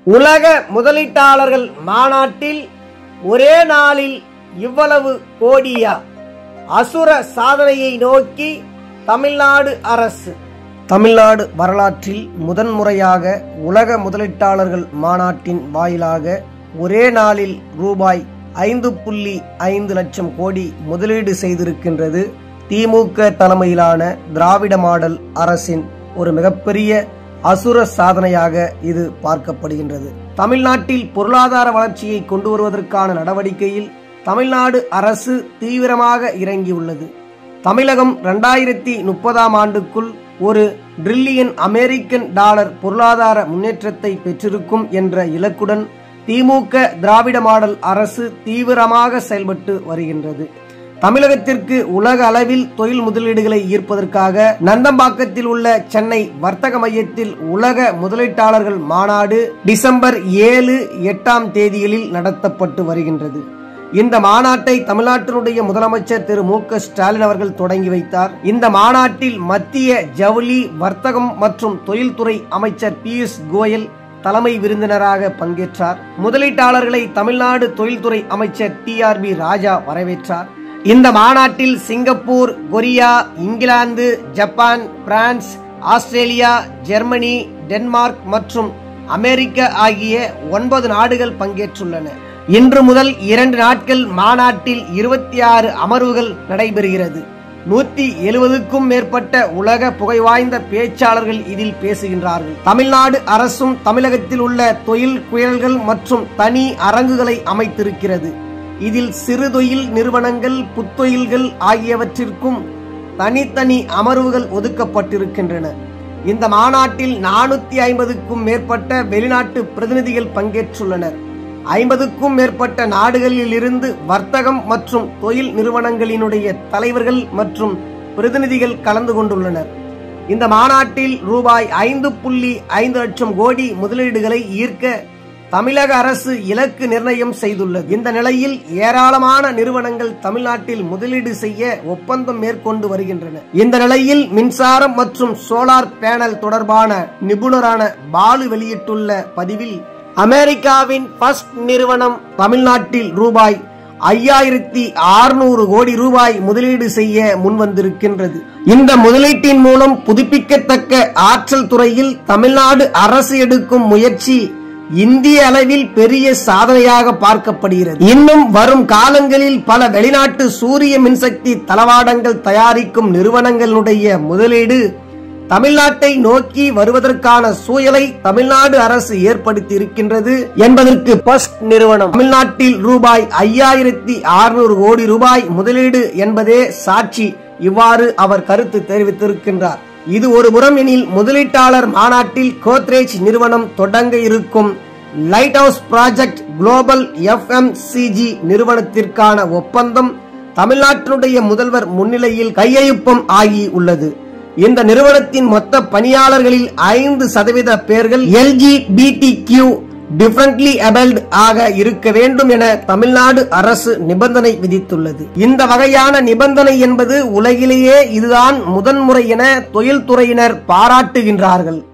உலக முதலீட்டாளர்கள் மாநாட்டில் ஒரே நாளில் இவ்வளவு கோடியா அசுர சாதனையை நோக்கி தமிழ்நாடு அரசு தமிழ்நாடு வரலாற்றில் முதன்முறையாக உலக முதலீட்டாளர்கள் மாநாட்டின் வாயிலாக ஒரே நாளில் ரூபாய் ஐந்து புள்ளி ஐந்து லட்சம் கோடி முதலீடு செய்திருக்கின்றது திமுக தலைமையிலான திராவிட மாடல் அரசின் ஒரு மிகப்பெரிய அசுர சாதனையாக இது பார்க்கப்படுகின்றது தமிழ்நாட்டில் பொருளாதார வளர்ச்சியை கொண்டு வருவதற்கான நடவடிக்கையில் தமிழ்நாடு அரசு தீவிரமாக இறங்கியுள்ளது தமிழகம் இரண்டாயிரத்தி முப்பதாம் ஆண்டுக்குள் ஒரு டிரில்லியன் அமெரிக்கன் டாலர் பொருளாதார முன்னேற்றத்தை பெற்றிருக்கும் என்ற இலக்குடன் திமுக திராவிட மாடல் அரசு தீவிரமாக செயல்பட்டு வருகின்றது தமிழகத்திற்கு உலக அளவில் தொழில் முதலீடுகளை ஈர்ப்பதற்காக நந்தம்பாக்கத்தில் உள்ள சென்னை வர்த்தக மையத்தில் உலக முதலீட்டாளர்கள் மாநாடு டிசம்பர் ஏழு எட்டாம் தேதிகளில் நடத்தப்பட்டு வருகின்றது இந்த மாநாட்டை தமிழ்நாட்டினுடைய முதலமைச்சர் திரு மு க ஸ்டாலின் அவர்கள் தொடங்கி வைத்தார் இந்த மாநாட்டில் மத்திய ஜவுளி வர்த்தகம் மற்றும் தொழில்துறை அமைச்சர் பியூஷ் கோயல் தலைமை விருந்தினராக பங்கேற்றார் முதலீட்டாளர்களை தமிழ்நாடு தொழில்துறை அமைச்சர் டி ஆர் பி ராஜா வரவேற்றார் இந்த மாநாட்டில் Singapore Korea England Japan France Australia Germany Denmark மற்றும் அமெரிக்கா ஆகிய ஒன்பது நாடுகள் பங்கேற்றுள்ளன இன்று முதல் இரண்டு நாட்கள் மாநாட்டில் இருபத்தி ஆறு அமர்வுகள் நடைபெறுகிறது நூத்தி எழுபதுக்கும் மேற்பட்ட உலக புகைவாய்ந்த பேச்சாளர்கள் இதில் பேசுகின்றார்கள் தமிழ்நாடு அரசும் தமிழகத்தில் உள்ள தொழில் குயல்கள் மற்றும் தனி அரங்குகளை அமைத்திருக்கிறது இதில் சிறு தொழில் நிறுவனங்கள் புத்தொழில்கள் ஆகியவற்றிற்கும் தனித்தனி அமர்வுகள் ஒதுக்கப்பட்டிருக்கின்றன இந்த மாநாட்டில் நானூத்தி ஐம்பதுக்கும் மேற்பட்ட வெளிநாட்டு பிரதிநிதிகள் பங்கேற்றுள்ளனர் ஐம்பதுக்கும் மேற்பட்ட நாடுகளில் இருந்து வர்த்தகம் மற்றும் தொழில் நிறுவனங்களினுடைய தலைவர்கள் மற்றும் பிரதிநிதிகள் கலந்து கொண்டுள்ளனர் இந்த மாநாட்டில் ரூபாய் ஐந்து புள்ளி ஐந்து லட்சம் கோடி முதலீடுகளை ஈர்க்க தமிழக அரசு இலக்கு நிர்ணயம் செய்துள்ளது இந்த நிலையில் ஏராளமான நிறுவனங்கள் தமிழ்நாட்டில் முதலீடு செய்ய ஒப்பந்தம் மேற்கொண்டு வருகின்றன இந்த நிலையில் மின்சாரம் மற்றும் சோலார் பேனல் தொடர்பான நிபுணரான பாலு வெளியிட்டுள்ள பதிவில் அமெரிக்காவின் ஃபர்ஸ்ட் நிறுவனம் தமிழ்நாட்டில் ரூபாய் ஐயாயிரத்தி ஆறுநூறு கோடி ரூபாய் முதலீடு செய்ய முன்வந்திருக்கின்றது இந்த முதலீட்டின் மூலம் புதுப்பிக்கத்தக்க ஆற்றல் துறையில் தமிழ்நாடு அரசு எடுக்கும் முயற்சி இந்திய அளவில் பெரிய சாதனையாக பார்க்கப்படுகிறது இன்னும் வரும் காலங்களில் பல வெளிநாட்டு சூரிய மின்சக்தி தளவாடங்கள் தயாரிக்கும் நிறுவனங்களுடைய முதலீடு தமிழ்நாட்டை நோக்கி வருவதற்கான சூழலை தமிழ்நாடு அரசு ஏற்படுத்தி இருக்கின்றது என்பதற்கு பஸ்ட் நிறுவனம் தமிழ்நாட்டில் ரூபாய் ஐயாயிரத்தி அறுநூறு கோடி ரூபாய் முதலீடு என்பதே சாட்சி இவ்வாறு அவர் கருத்து தெரிவித்திருக்கின்றார் இது ஒரு புறம் எனில் முதலீட்டாளர் மாநாட்டில் கோத்ரேஜ் நிறுவனம் தொடங்க இருக்கும் light house project global FMCG நிறுவனத்திற்கான ஒப்பந்தம் தமிழ்நாட்டினுடைய முதல்வர் முன்னிலையில் கையெழுப்பம் ஆகி உள்ளது இந்த நிறுவனத்தின் மொத்த பணியாளர்களில் ஐந்து சதவீத பேர்கள் எல்ஜி பிடி கியூ டிஃபரண்ட்லி அபல்ட் ஆக இருக்க வேண்டும் என தமிழ்நாடு அரசு நிபந்தனை விதித்துள்ளது இந்த வகையான நிபந்தனை என்பது உலகிலேயே இதுதான் முதன்முறை என தொழில்துறையினர் பாராட்டுகின்றார்கள்